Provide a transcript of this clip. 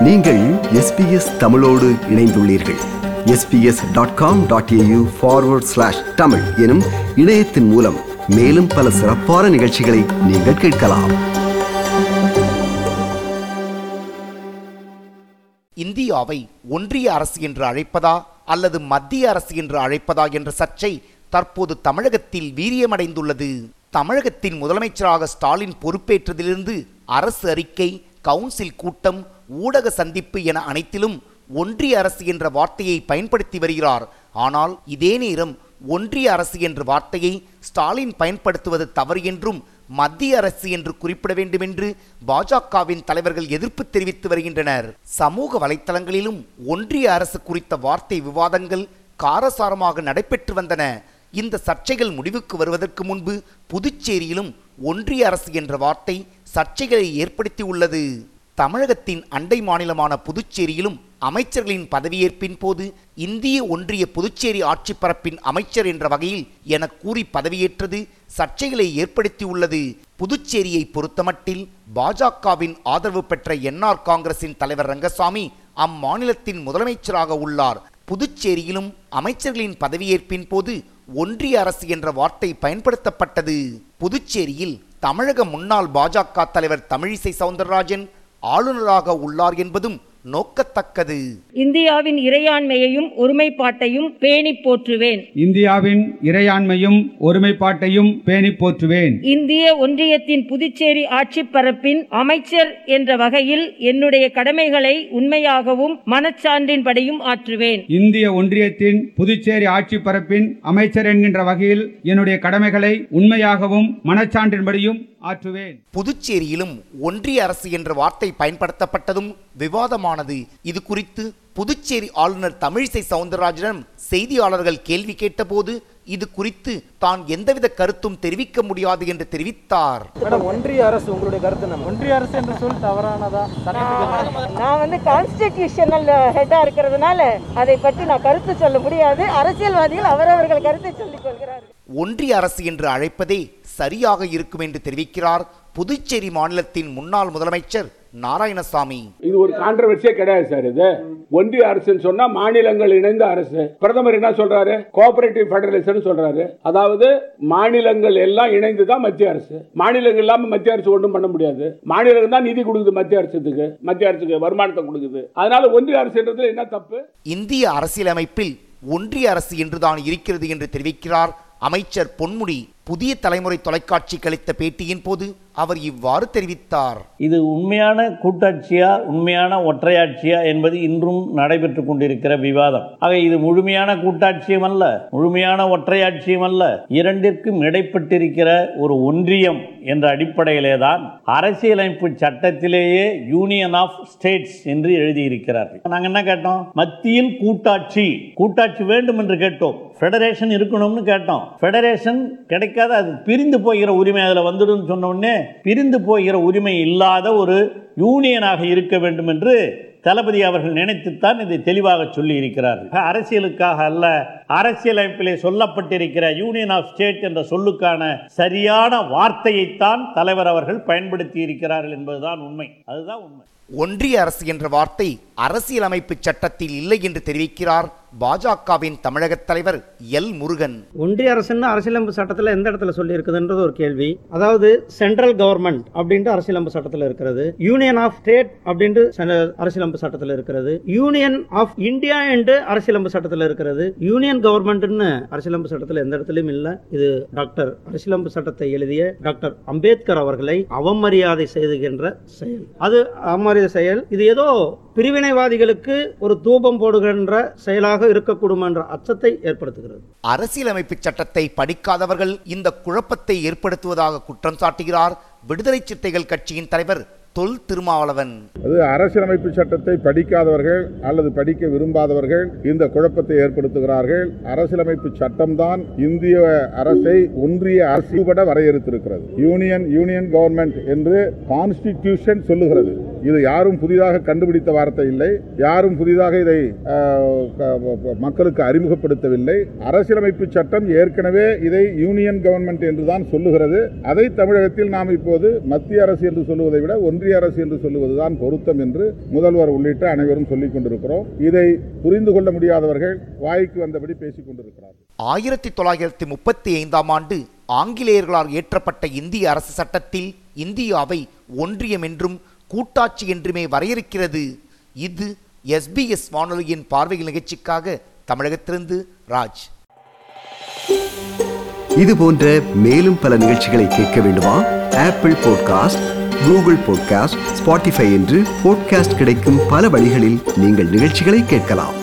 நீங்கள் எஸ்பிஎஸ் தமிழோடு இணைந்துள்ளீர்கள் SBS dot com dot AU forward slash Tamil எனும் இணையத்தின் மூலம் மேலும் பல சிறப்பான நிகழ்ச்சிகளை நீங்கள் கேட்கலாம் இந்தியாவை ஒன்றிய அரசு என்று அழைப்பதா அல்லது மத்திய அரசு என்று அழைப்பதா என்ற சர்ச்சை தற்போது தமிழகத்தில் வீரியமடைந்துள்ளது தமிழகத்தின் முதலமைச்சராக ஸ்டாலின் பொறுப்பேற்றதிலிருந்து அரசு அறிக்கை கவுன்சில் கூட்டம் ஊடக சந்திப்பு என அனைத்திலும் ஒன்றிய அரசு என்ற வார்த்தையை பயன்படுத்தி வருகிறார் ஆனால் இதே நேரம் ஒன்றிய அரசு என்ற வார்த்தையை ஸ்டாலின் பயன்படுத்துவது தவறு என்றும் மத்திய அரசு என்று குறிப்பிட வேண்டும் என்று பாஜகவின் தலைவர்கள் எதிர்ப்பு தெரிவித்து வருகின்றனர் சமூக வலைத்தளங்களிலும் ஒன்றிய அரசு குறித்த வார்த்தை விவாதங்கள் காரசாரமாக நடைபெற்று வந்தன இந்த சர்ச்சைகள் முடிவுக்கு வருவதற்கு முன்பு புதுச்சேரியிலும் ஒன்றிய அரசு என்ற வார்த்தை சர்ச்சைகளை ஏற்படுத்தி உள்ளது தமிழகத்தின் அண்டை மாநிலமான புதுச்சேரியிலும் அமைச்சர்களின் பதவியேற்பின் போது இந்திய ஒன்றிய புதுச்சேரி ஆட்சி பரப்பின் அமைச்சர் என்ற வகையில் என கூறி பதவியேற்றது சர்ச்சைகளை ஏற்படுத்தி உள்ளது புதுச்சேரியை பொறுத்தமட்டில் பாஜகவின் ஆதரவு பெற்ற என்ஆர் காங்கிரசின் தலைவர் ரங்கசாமி அம்மாநிலத்தின் முதலமைச்சராக உள்ளார் புதுச்சேரியிலும் அமைச்சர்களின் பதவியேற்பின் போது ஒன்றிய அரசு என்ற வார்த்தை பயன்படுத்தப்பட்டது புதுச்சேரியில் தமிழக முன்னாள் பாஜக தலைவர் தமிழிசை சவுந்தரராஜன் ஆளுநராக உள்ளார் என்பதும் நோக்கத்தக்கது இந்தியாவின் இறையாண்மையையும் ஒருமைப்பாட்டையும் பேணி போற்றுவேன் இந்தியாவின் இறையாண்மையும் ஒருமைப்பாட்டையும் பேணி போற்றுவேன் இந்திய ஒன்றியத்தின் புதுச்சேரி ஆட்சி பரப்பின் அமைச்சர் என்ற வகையில் என்னுடைய கடமைகளை உண்மையாகவும் மனச்சான்றின்படியும் ஆற்றுவேன் இந்திய ஒன்றியத்தின் புதுச்சேரி ஆட்சி பரப்பின் அமைச்சர் என்கின்ற வகையில் என்னுடைய கடமைகளை உண்மையாகவும் மனச்சான்றின்படியும் ஆற்றுவேன் புதுச்சேரியிலும் ஒன்றிய அரசு என்ற வார்த்தை பயன்படுத்தப்பட்டதும் விவாதமானது இது குறித்து புதுச்சேரி ஆளுநர் தமிழிசை சவுந்தரராஜனிடம் செய்தியாளர்கள் கேள்வி கேட்டபோது இது குறித்து தான் எந்தவித கருத்தும் தெரிவிக்க முடியாது என்று தெரிவித்தார் மேடம் ஒன்றிய அரசு உங்களுடைய கருத்து என்ன ஒன்றிய அரசு என்ற சொல் தவறானதா சட்டத்துக்கு நான் வந்து கான்ஸ்டிடியூஷனல் ஹெட்டா இருக்கிறதுனால அதை பற்றி நான் கருத்து சொல்ல முடியாது அரசியல்வாதிகள் அவரவர்கள் கருத்தை சொல்லிக் கொள்கிறார்கள் ஒன்றிய அரசு என்று அழைப்பதே சரியாக இருக்கும் என்று தெரிவிக்கிறார் புதுச்சேரி மாநிலத்தின் முன்னாள் முதலமைச்சர் நாராயணசாமி இது ஒரு கான்ட்ரவர்சியே கிடையாது சார் இது ஒன்றிய அரசுன்னு சொன்னா மாநிலங்கள் இணைந்த அரசு பிரதமர் என்ன சொல்றாரு கோஆபரேட்டிவ் ஃபெடரலிசம் சொல்றாரு அதாவது மாநிலங்கள் எல்லாம் இணைந்து தான் மத்திய அரசு மாநிலங்கள் இல்லாம மத்திய அரசு ஒன்றும் பண்ண முடியாது மாநிலம் தான் நிதி கொடுக்குது மத்திய அரசுக்கு மத்திய அரசுக்கு வருமானத்தை கொடுக்குது அதனால ஒன்றிய அரசுன்றது என்ன தப்பு இந்திய அரசியலமைப்பில் ஒன்றிய அரசு என்றுதான் இருக்கிறது என்று தெரிவிக்கிறார் அமைச்சர் பொன்முடி புதிய தலைமுறை தொலைக்காட்சிக்கு அளித்த பேட்டியின் போது அவர் இவ்வாறு தெரிவித்தார் இது உண்மையான கூட்டாட்சியா உண்மையான ஒற்றையாட்சியா என்பது இன்றும் நடைபெற்று கொண்டிருக்கிற விவாதம் ஆக இது முழுமையான கூட்டாட்சியும் அல்ல முழுமையான ஒற்றையாட்சியும் அல்ல இரண்டிற்கும் இடைப்பட்டிருக்கிற ஒரு ஒன்றியம் என்ற அடிப்படையிலே தான் அரசியலமைப்பு சட்டத்திலேயே யூனியன் ஆஃப் ஸ்டேட்ஸ் என்று எழுதியிருக்கிறார்கள் நாங்க என்ன கேட்டோம் மத்தியில் கூட்டாட்சி கூட்டாட்சி வேண்டும் என்று கேட்டோம் ஃபெடரேஷன் இருக்கணும்னு கேட்டோம் ஃபெடரேஷன் கிடைக்காத அது பிரிந்து போகிற உரிமை அதில் வந்துடும் சொன்ன உடனே பிரிந்து போகிற உரிமை இல்லாத ஒரு யூனியனாக இருக்க வேண்டும் என்று தளபதி அவர்கள் நினைத்துத்தான் இதை தெளிவாக சொல்லி இருக்கிறார்கள் அரசியலுக்காக அல்ல அரசியலமைப்பிலே சொல்லப்பட்டிருக்கிற யூனியன் ஆஃப் ஸ்டேட் என்ற சொல்லுக்கான சரியான வார்த்தையைத்தான் தலைவர் அவர்கள் பயன்படுத்தி இருக்கிறார்கள் என்பதுதான் உண்மை அதுதான் உண்மை ஒன்றிய அரசு என்ற வார்த்தை அரசியலமைப்பு சட்டத்தில் இல்லை என்று தெரிவிக்கிறார் பாஜகவின் தமிழக தலைவர் எல் முருகன் ஒன்றிய அரசுன்னு அரசியலமைப்பு சட்டத்தில் எந்த இடத்துல சொல்லி இருக்குதுன்றது ஒரு கேள்வி அதாவது சென்ட்ரல் கவர்மெண்ட் அப்படின்ட்டு அரசியலமைப்பு சட்டத்தில் இருக்கிறது யூனியன் ஆஃப் ஸ்டேட் அப்படின்ட்டு சென- அரசியலமைப்பு சட்டத்தில் இருக்கிறது யூனியன் ஆஃப் இந்தியா என்று அரசியலமைப்பு சட்டத்தில் இருக்கிறது யூனியன் கவர்மெண்ட்னு அரசியலமைப்பு சட்டத்தில் எந்த இடத்துலையும் இல்லை இது டாக்டர் அரசியலமைப்பு சட்டத்தை எழுதிய டாக்டர் அம்பேத்கர் அவர்களை அவமரியாதை செய்துகின்ற செயல் அது அவமரியாதை செயல் இது ஏதோ பிரிவினைவாதிகளுக்கு ஒரு தூபம் போடுகின்ற செயலாக இருக்கக்கூடும் என்ற அச்சத்தை ஏற்படுத்துகிறது அரசியலமைப்பு சட்டத்தை படிக்காதவர்கள் இந்த குழப்பத்தை ஏற்படுத்துவதாக குற்றம் சாட்டுகிறார் விடுதலை சிறுத்தைகள் கட்சியின் தலைவர் தொல் திருமாவளவன் அது அரசியலமைப்பு சட்டத்தை படிக்காதவர்கள் அல்லது படிக்க விரும்பாதவர்கள் இந்த குழப்பத்தை ஏற்படுத்துகிறார்கள் அரசியலமைப்பு சட்டம்தான் இந்திய அரசை ஒன்றிய அரசு பட வரையறுத்திருக்கிறது யூனியன் யூனியன் கவர்மெண்ட் என்று கான்ஸ்டிடியூஷன் சொல்லுகிறது இது யாரும் புதிதாக கண்டுபிடித்த வார்த்தை இல்லை யாரும் புதிதாக இதை ஆஹ், க- மக்களுக்கு அறிமுகப்படுத்தவில்லை அரசியலமைப்பு சட்டம் ஏற்கனவே இதை யூனியன் கவர்மெண்ட் என்றுதான் சொல்லுகிறது அதை தமிழகத்தில் நாம் இப்போது மத்திய அரசு என்று சொல்லுவதை விட ஒன்றிய அரசு என்று சொல்லுவதுதான் பொருத்தம் என்று முதல்வர் உள்ளிட்ட அனைவரும் சொல்லிக் கொண்டிருக்கிறோம் இதை புரிந்து கொள்ள முடியாதவர்கள் வாய்க்கு வந்தபடி பேசிக் கொண்டிருக்கிறார்கள் ஆயிரத்தி தொள்ளாயிரத்தி முப்பத்தி ஐந்தாம் ஆண்டு ஆங்கிலேயர்களால் இயற்றப்பட்ட இந்திய அரசு சட்டத்தில் இந்தியாவை ஒன்றியம் என்றும் கூட்டாட்சி என்றுமே வரையறுக்கிறது இது எஸ்பிஎஸ் வானொலியின் பார்வையில் நிகழ்ச்சிக்காக தமிழகத்திலிருந்து ராஜ் இது போன்ற மேலும் பல நிகழ்ச்சிகளை கேட்க வேண்டுமா Apple podcast Google podcast Spotify என்று பாட்காஸ்ட் கிடைக்கும் பல வழிகளில் நீங்கள் நிகழ்ச்சிகளை கேட்கலாம்